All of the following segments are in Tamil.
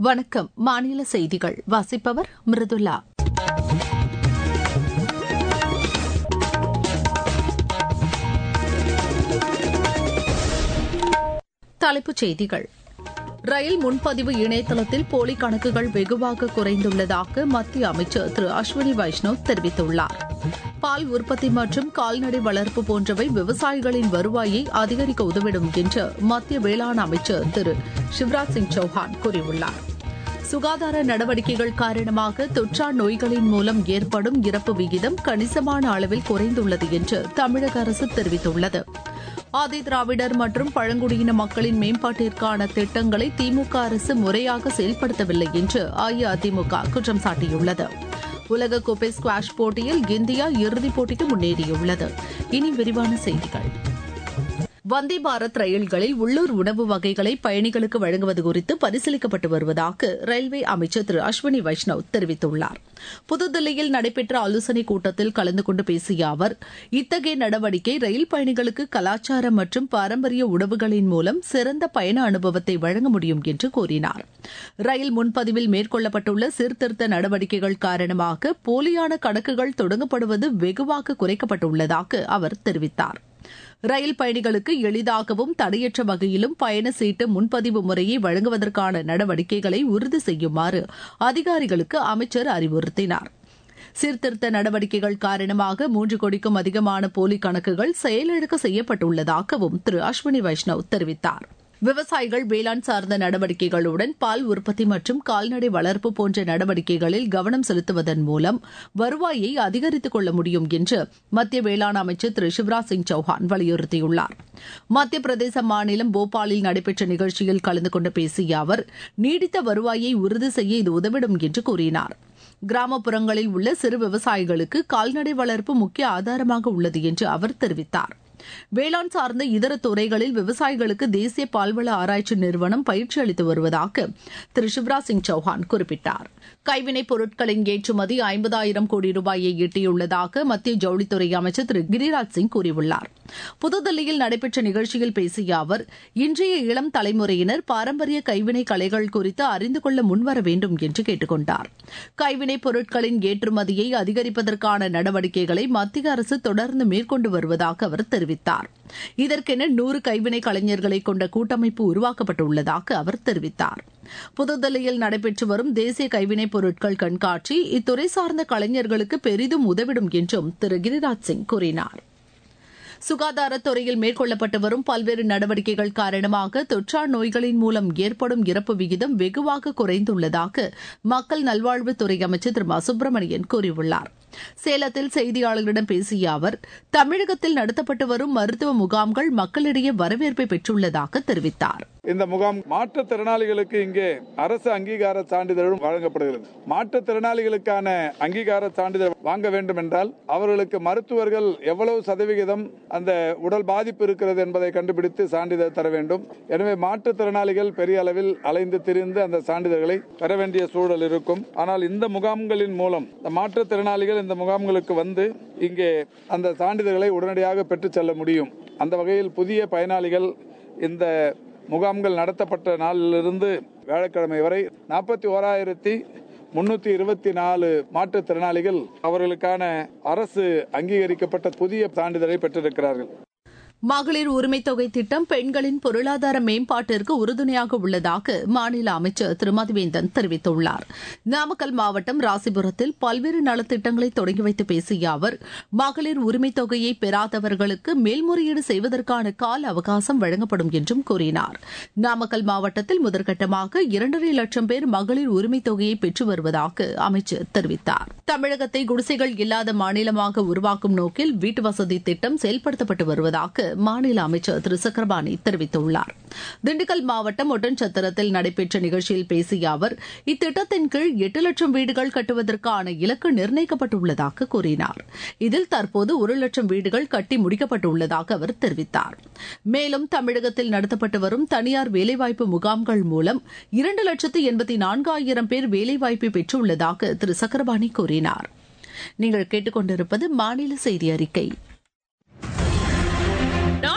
வணக்கம் மாநில செய்திகள் வாசிப்பவர் மிருதுலா தலைப்புச் செய்திகள் ரயில் முன்பதிவு இணையதளத்தில் போலி கணக்குகள் வெகுவாக குறைந்துள்ளதாக மத்திய அமைச்சர் திரு அஸ்வினி வைஷ்ணவ் தெரிவித்துள்ளார் பால் உற்பத்தி மற்றும் கால்நடை வளர்ப்பு போன்றவை விவசாயிகளின் வருவாயை அதிகரிக்க உதவிடும் என்று மத்திய வேளாண் அமைச்சர் திரு சிவராஜ் சிங் சௌஹான் கூறியுள்ளார் சுகாதார நடவடிக்கைகள் காரணமாக தொற்றா நோய்களின் மூலம் ஏற்படும் இறப்பு விகிதம் கணிசமான அளவில் குறைந்துள்ளது என்று தமிழக அரசு தெரிவித்துள்ளது ஆதி திராவிடர் மற்றும் பழங்குடியின மக்களின் மேம்பாட்டிற்கான திட்டங்களை திமுக அரசு முறையாக செயல்படுத்தவில்லை என்று அஇஅதிமுக குற்றம் சாட்டியுள்ளது உலகக்கோப்பை ஸ்குவாஷ் போட்டியில் இந்தியா இறுதிப் போட்டிக்கு முன்னேறியுள்ளது இனி விரிவான செய்திகள் வந்தே பாரத் ரயில்களில் உள்ளூர் உணவு வகைகளை பயணிகளுக்கு வழங்குவது குறித்து பரிசீலிக்கப்பட்டு வருவதாக ரயில்வே அமைச்சர் திரு அஸ்வினி வைஷ்ணவ் தெரிவித்துள்ளார் புதுதில்லியில் நடைபெற்ற ஆலோசனைக் கூட்டத்தில் கலந்து கொண்டு பேசிய அவர் இத்தகைய நடவடிக்கை ரயில் பயணிகளுக்கு கலாச்சார மற்றும் பாரம்பரிய உணவுகளின் மூலம் சிறந்த பயண அனுபவத்தை வழங்க முடியும் என்று கூறினார் ரயில் முன்பதிவில் மேற்கொள்ளப்பட்டுள்ள சீர்திருத்த நடவடிக்கைகள் காரணமாக போலியான கணக்குகள் தொடங்கப்படுவது வெகுவாக குறைக்கப்பட்டுள்ளதாக அவர் தெரிவித்தார் ரயில் பயணிகளுக்கு எளிதாகவும் தடையற்ற வகையிலும் பயண சீட்டு முன்பதிவு முறையை வழங்குவதற்கான நடவடிக்கைகளை உறுதி செய்யுமாறு அதிகாரிகளுக்கு அமைச்சர் அறிவுறுத்தினார் சீர்திருத்த நடவடிக்கைகள் காரணமாக மூன்று கோடிக்கும் அதிகமான போலி கணக்குகள் செயலிழக்க செய்யப்பட்டுள்ளதாகவும் திரு அஸ்வினி வைஷ்ணவ் தெரிவித்தார் விவசாயிகள் வேளாண் சார்ந்த நடவடிக்கைகளுடன் பால் உற்பத்தி மற்றும் கால்நடை வளர்ப்பு போன்ற நடவடிக்கைகளில் கவனம் செலுத்துவதன் மூலம் வருவாயை அதிகரித்துக் கொள்ள முடியும் என்று மத்திய வேளாண் அமைச்சர் திரு சிவராஜ் சிங் சௌஹான் வலியுறுத்தியுள்ளார் மத்திய பிரதேச மாநிலம் போபாலில் நடைபெற்ற நிகழ்ச்சியில் கலந்து கொண்டு பேசிய அவர் நீடித்த வருவாயை உறுதி செய்ய இது உதவிடும் என்று கூறினார் கிராமப்புறங்களில் உள்ள சிறு விவசாயிகளுக்கு கால்நடை வளர்ப்பு முக்கிய ஆதாரமாக உள்ளது என்று அவர் தெரிவித்தார் வேளாண் சார்ந்த இதர துறைகளில் விவசாயிகளுக்கு தேசிய பால்வள ஆராய்ச்சி நிறுவனம் பயிற்சி அளித்து வருவதாக திரு சிவராஜ் சிங் சௌஹான் குறிப்பிட்டார் கைவினைப் பொருட்களின் ஏற்றுமதி ஐம்பதாயிரம் கோடி ரூபாயை எட்டியுள்ளதாக மத்திய ஜவுளித்துறை அமைச்சர் திரு கிரிராஜ் சிங் கூறியுள்ளார் புதுதில்லியில் நடைபெற்ற நிகழ்ச்சியில் பேசிய அவர் இன்றைய இளம் தலைமுறையினர் பாரம்பரிய கைவினை கலைகள் குறித்து அறிந்து கொள்ள முன்வர வேண்டும் என்று கேட்டுக் கொண்டார் கைவினைப் பொருட்களின் ஏற்றுமதியை அதிகரிப்பதற்கான நடவடிக்கைகளை மத்திய அரசு தொடர்ந்து மேற்கொண்டு வருவதாக அவர் தெரிவித்தார் தெரிவித்தார் இதற்கென நூறு கைவினை கலைஞர்களை கொண்ட கூட்டமைப்பு உருவாக்கப்பட்டுள்ளதாக அவர் தெரிவித்தார் புதுதில்லியில் நடைபெற்று வரும் தேசிய கைவினைப் பொருட்கள் கண்காட்சி இத்துறை சார்ந்த கலைஞர்களுக்கு பெரிதும் உதவிடும் என்றும் திரு கிரிராஜ் சிங் கூறினார் சுகாதாரத்துறையில் மேற்கொள்ளப்பட்டு வரும் பல்வேறு நடவடிக்கைகள் காரணமாக தொற்றா நோய்களின் மூலம் ஏற்படும் இறப்பு விகிதம் வெகுவாக குறைந்துள்ளதாக மக்கள் நல்வாழ்வுத்துறை அமைச்சர் திரு மா சுப்பிரமணியன் கூறியுள்ளார் சேலத்தில் செய்தியாளர்களிடம் பேசிய அவர் தமிழகத்தில் நடத்தப்பட்டு வரும் மருத்துவ முகாம்கள் மக்களிடையே வரவேற்பை பெற்றுள்ளதாக தெரிவித்தார் இந்த முகாம் மாற்றுத்திறனாளிகளுக்கு இங்கே அரசு அங்கீகார சான்றிதழும் வழங்கப்படுகிறது மாற்றுத்திறனாளிகளுக்கான அங்கீகார சான்றிதழ் வாங்க வேண்டும் என்றால் அவர்களுக்கு மருத்துவர்கள் எவ்வளவு சதவிகிதம் அந்த உடல் பாதிப்பு இருக்கிறது என்பதை கண்டுபிடித்து சான்றிதழ் தர வேண்டும் எனவே மாற்றுத்திறனாளிகள் பெரிய அளவில் அலைந்து திரிந்து அந்த சான்றிதழ்களை பெற வேண்டிய சூழல் இருக்கும் ஆனால் இந்த முகாம்களின் மூலம் மாற்றுத்திறனாளிகள் இந்த முகாம்களுக்கு வந்து இங்கே அந்த சான்றிதழ்களை உடனடியாக பெற்றுச் செல்ல முடியும் அந்த வகையில் புதிய பயனாளிகள் இந்த முகாம்கள் நடத்தப்பட்ட நாளிலிருந்து வியாழக்கிழமை வரை நாற்பத்தி ஓராயிரத்தி முன்னூத்தி இருபத்தி நாலு மாற்றுத்திறனாளிகள் அவர்களுக்கான அரசு அங்கீகரிக்கப்பட்ட புதிய சான்றிதழை பெற்றிருக்கிறார்கள் மகளிர் உரிமைத் தொகை திட்டம் பெண்களின் பொருளாதார மேம்பாட்டிற்கு உறுதுணையாக உள்ளதாக மாநில அமைச்சர் திரு மதிவேந்தன் தெரிவித்துள்ளார் நாமக்கல் மாவட்டம் ராசிபுரத்தில் பல்வேறு நலத்திட்டங்களை தொடங்கி வைத்து பேசிய அவர் மகளிர் உரிமைத் தொகையை பெறாதவர்களுக்கு மேல்முறையீடு செய்வதற்கான கால அவகாசம் வழங்கப்படும் என்றும் கூறினார் நாமக்கல் மாவட்டத்தில் முதற்கட்டமாக இரண்டரை லட்சம் பேர் மகளிர் உரிமைத் தொகையை பெற்று வருவதாக அமைச்சர் தெரிவித்தார் தமிழகத்தை குடிசைகள் இல்லாத மாநிலமாக உருவாக்கும் நோக்கில் வீட்டு வசதி திட்டம் செயல்படுத்தப்பட்டு வருவதாக மாநில அமைச்சர் திரு சக்கரபாணி தெரிவித்துள்ளார் திண்டுக்கல் மாவட்டம் ஒட்டன்சத்திரத்தில் நடைபெற்ற நிகழ்ச்சியில் பேசிய அவர் இத்திட்டத்தின் கீழ் எட்டு லட்சம் வீடுகள் கட்டுவதற்கான இலக்கு நிர்ணயிக்கப்பட்டுள்ளதாக கூறினார் இதில் தற்போது ஒரு லட்சம் வீடுகள் கட்டி முடிக்கப்பட்டுள்ளதாக அவர் தெரிவித்தார் மேலும் தமிழகத்தில் நடத்தப்பட்டு வரும் தனியார் வேலைவாய்ப்பு முகாம்கள் மூலம் இரண்டு லட்சத்து எண்பத்தி நான்காயிரம் பேர் வேலைவாய்ப்பை பெற்றுள்ளதாக திரு சக்கரபாணி கூறினார் நீங்கள் கேட்டுக்கொண்டிருப்பது மாநில செய்தி அறிக்கை நாட்டு மக்கள்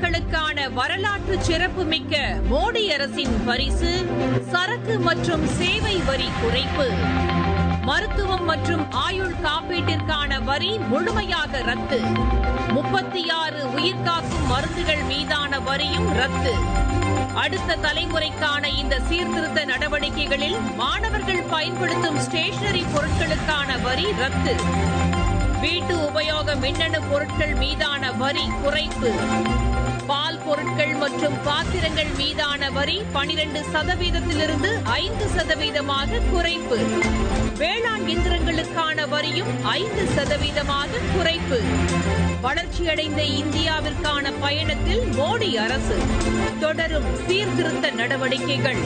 மக்களுக்கான வரலாற்று சிறப்புமிக்க மோடி அரசின் பரிசு சரக்கு மற்றும் சேவை வரி குறைப்பு மருத்துவம் மற்றும் ஆயுள் காப்பீட்டிற்கான வரி முழுமையாக ரத்து முப்பத்தி ஆறு உயிர்காக்கும் மருந்துகள் மீதான வரியும் ரத்து அடுத்த தலைமுறைக்கான இந்த சீர்திருத்த நடவடிக்கைகளில் மாணவர்கள் பயன்படுத்தும் ஸ்டேஷனரி பொருட்களுக்கான வரி ரத்து வீட்டு உபயோக மின்னணு பொருட்கள் மீதான வரி குறைப்பு பால் பொருட்கள் மற்றும் பாத்திரங்கள் மீதான வரி பனிரெண்டு சதவீதத்திலிருந்து ஐந்து சதவீதமாக குறைப்பு வேளாண் இயந்திரங்களுக்கான வரியும் ஐந்து சதவீதமாக குறைப்பு வளர்ச்சியடைந்த இந்தியாவிற்கான பயணத்தில் மோடி அரசு தொடரும் சீர்திருத்த நடவடிக்கைகள்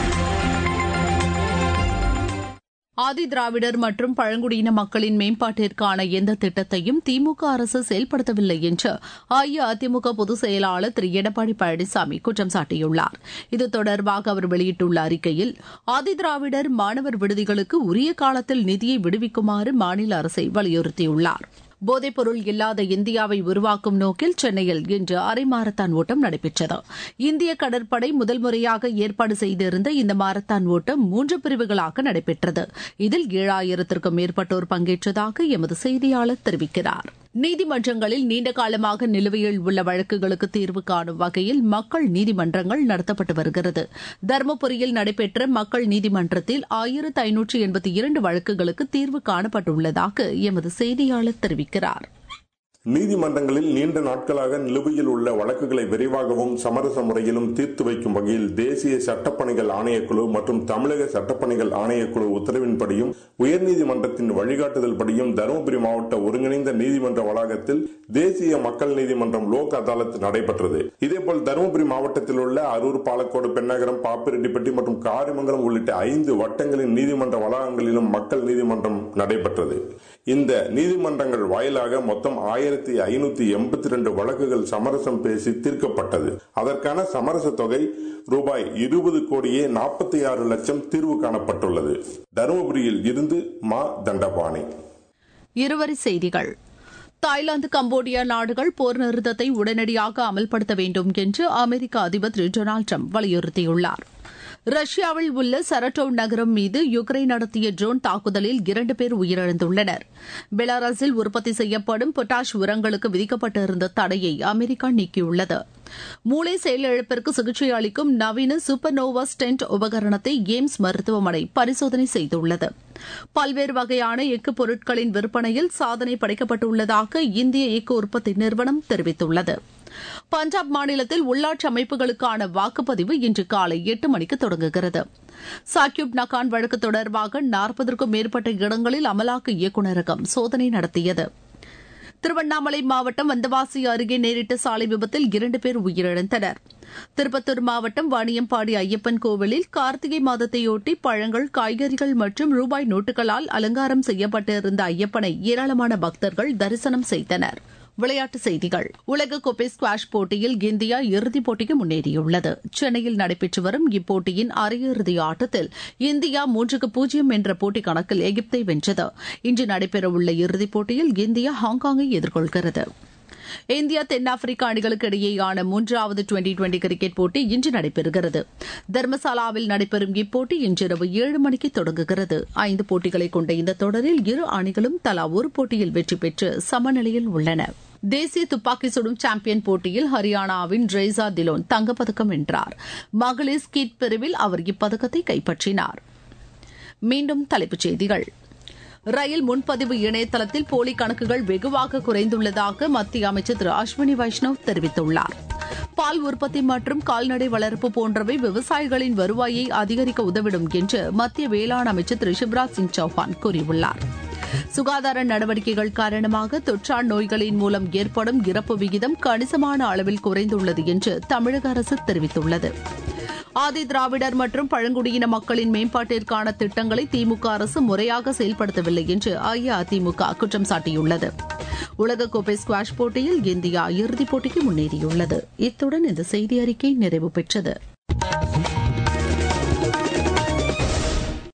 ஆதி திராவிடர் மற்றும் பழங்குடியின மக்களின் மேம்பாட்டிற்கான எந்த திட்டத்தையும் திமுக அரசு செயல்படுத்தவில்லை என்று அஇஅதிமுக பொதுச் செயலாளர் திரு எடப்பாடி பழனிசாமி குற்றம் சாட்டியுள்ளார் இது தொடர்பாக அவர் வெளியிட்டுள்ள அறிக்கையில் ஆதி திராவிடர் மாணவர் விடுதிகளுக்கு உரிய காலத்தில் நிதியை விடுவிக்குமாறு மாநில அரசை வலியுறுத்தியுள்ளார் போதைப்பொருள் இல்லாத இந்தியாவை உருவாக்கும் நோக்கில் சென்னையில் இன்று அரை மாரத்தான் ஓட்டம் நடைபெற்றது இந்திய கடற்படை முதல் முறையாக ஏற்பாடு செய்திருந்த இந்த மாரத்தான் ஓட்டம் மூன்று பிரிவுகளாக நடைபெற்றது இதில் ஏழாயிரத்திற்கும் மேற்பட்டோர் பங்கேற்றதாக எமது செய்தியாளர் தெரிவிக்கிறார் நீதிமன்றங்களில் நீண்ட காலமாக நிலுவையில் உள்ள வழக்குகளுக்கு தீர்வு காணும் வகையில் மக்கள் நீதிமன்றங்கள் நடத்தப்பட்டு வருகிறது தருமபுரியில் நடைபெற்ற மக்கள் நீதிமன்றத்தில் ஆயிரத்து ஐநூற்று எண்பத்தி இரண்டு வழக்குகளுக்கு தீர்வு காணப்பட்டுள்ளதாக எமது செய்தியாளர் தெரிவிக்கிறார் நீதிமன்றங்களில் நீண்ட நாட்களாக நிலுவையில் உள்ள வழக்குகளை விரைவாகவும் சமரச முறையிலும் தீர்த்து வைக்கும் வகையில் தேசிய சட்டப்பணிகள் ஆணையக்குழு மற்றும் தமிழக சட்டப்பணிகள் ஆணையக்குழு உத்தரவின்படியும் உயர்நீதிமன்றத்தின் வழிகாட்டுதல் படியும் தருமபுரி மாவட்ட ஒருங்கிணைந்த நீதிமன்ற வளாகத்தில் தேசிய மக்கள் நீதிமன்றம் லோக் அதாலத் நடைபெற்றது இதேபோல் தருமபுரி மாவட்டத்தில் உள்ள அரூர் பாலக்கோடு பெண்ணகரம் பாப்பிரெட்டிப்பட்டி மற்றும் காரிமங்கலம் உள்ளிட்ட ஐந்து வட்டங்களின் நீதிமன்ற வளாகங்களிலும் மக்கள் நீதிமன்றம் நடைபெற்றது இந்த நீதிமன்றங்கள் வாயிலாக மொத்தம் ஆயிரத்தி ஐநூத்தி எண்பத்தி ரெண்டு வழக்குகள் சமரசம் பேசி தீர்க்கப்பட்டது அதற்கான சமரச தொகை ரூபாய் இருபது கோடியே நாற்பத்தி ஆறு லட்சம் தீர்வு காணப்பட்டுள்ளது தருமபுரியில் இருந்து மா தண்டபாணி இருவரி செய்திகள் தாய்லாந்து கம்போடியா நாடுகள் போர் நிறுத்தத்தை உடனடியாக அமல்படுத்த வேண்டும் என்று அமெரிக்க அதிபர் திரு டொனால்டு ட்ரம்ப் வலியுறுத்தியுள்ளார் ரஷ்யாவில் உள்ள சரட்டோவ் நகரம் மீது யுக்ரைன் நடத்திய ட்ரோன் தாக்குதலில் இரண்டு பேர் உயிரிழந்துள்ளனர் பெலாரஸில் உற்பத்தி செய்யப்படும் பொட்டாஷ் உரங்களுக்கு விதிக்கப்பட்டிருந்த தடையை அமெரிக்கா நீக்கியுள்ளது மூளை செயலிழப்பிற்கு சிகிச்சை அளிக்கும் நவீன சூப்பர்னோவா ஸ்டென்ட் உபகரணத்தை எய்ம்ஸ் மருத்துவமனை பரிசோதனை செய்துள்ளது பல்வேறு வகையான எஃகு பொருட்களின் விற்பனையில் சாதனை படைக்கப்பட்டுள்ளதாக இந்திய எஃகு உற்பத்தி நிறுவனம் தெரிவித்துள்ளது பஞ்சாப் மாநிலத்தில் உள்ளாட்சி அமைப்புகளுக்கான வாக்குப்பதிவு இன்று காலை எட்டு மணிக்கு தொடங்குகிறது சாக்யூப் நகான் வழக்கு தொடர்பாக நாற்பதற்கும் மேற்பட்ட இடங்களில் அமலாக்க இயக்குநரகம் சோதனை நடத்தியது திருவண்ணாமலை மாவட்டம் வந்தவாசி அருகே நேரிட்ட சாலை விபத்தில் இரண்டு பேர் உயிரிழந்தனர் திருப்பத்தூர் மாவட்டம் வாணியம்பாடி ஐயப்பன் கோவிலில் கார்த்திகை மாதத்தையொட்டி பழங்கள் காய்கறிகள் மற்றும் ரூபாய் நோட்டுகளால் அலங்காரம் செய்யப்பட்டிருந்த ஐயப்பனை ஏராளமான பக்தர்கள் தரிசனம் செய்தனர் விளையாட்டுச் செய்திகள் உலகக்கோப்பை ஸ்குவாஷ் போட்டியில் இந்தியா இறுதிப் போட்டிக்கு முன்னேறியுள்ளது சென்னையில் நடைபெற்று வரும் இப்போட்டியின் அரையிறுதி ஆட்டத்தில் இந்தியா மூன்றுக்கு பூஜ்ஜியம் என்ற போட்டி கணக்கில் எகிப்தை வென்றது இன்று நடைபெறவுள்ள இறுதிப் போட்டியில் இந்தியா ஹாங்காங்கை எதிர்கொள்கிறது இந்தியா தென்னாப்பிரிக்கா அணிகளுக்கு இடையேயான மூன்றாவது டுவெண்டி டுவெண்டி கிரிக்கெட் போட்டி இன்று நடைபெறுகிறது தர்மசாலாவில் நடைபெறும் இப்போட்டி இன்றிரவு ஏழு மணிக்கு தொடங்குகிறது ஐந்து போட்டிகளை கொண்ட இந்த தொடரில் இரு அணிகளும் தலா ஒரு போட்டியில் வெற்றி பெற்று சமநிலையில் உள்ளன தேசிய துப்பாக்கி சுடும் சாம்பியன் போட்டியில் ஹரியானாவின் ரெய்சா திலோன் தங்கப்பதக்கம் வென்றார் மகளிர் ஸ்கீட் பிரிவில் அவர் இப்பதக்கத்தை கைப்பற்றினார் மீண்டும் தலைப்புச் செய்திகள் ரயில் முன்பதிவு இணையதளத்தில் போலி கணக்குகள் வெகுவாக குறைந்துள்ளதாக மத்திய அமைச்சர் திரு அஸ்வினி வைஷ்ணவ் தெரிவித்துள்ளார் பால் உற்பத்தி மற்றும் கால்நடை வளர்ப்பு போன்றவை விவசாயிகளின் வருவாயை அதிகரிக்க உதவிடும் என்று மத்திய வேளாண் அமைச்சர் திரு சிவராஜ் சிங் சௌஹான் கூறியுள்ளார் சுகாதார நடவடிக்கைகள் காரணமாக தொற்றா நோய்களின் மூலம் ஏற்படும் இறப்பு விகிதம் கணிசமான அளவில் குறைந்துள்ளது என்று தமிழக அரசு தெரிவித்துள்ளது ஆதி திராவிடர் மற்றும் பழங்குடியின மக்களின் மேம்பாட்டிற்கான திட்டங்களை திமுக அரசு முறையாக செயல்படுத்தவில்லை என்று அஇஅதிமுக குற்றம் சாட்டியுள்ளது உலகக்கோப்பை ஸ்குவாஷ் போட்டியில் இந்தியா இறுதிப் போட்டிக்கு முன்னேறியுள்ளது இத்துடன் இந்த செய்தி அறிக்கை நிறைவு பெற்றது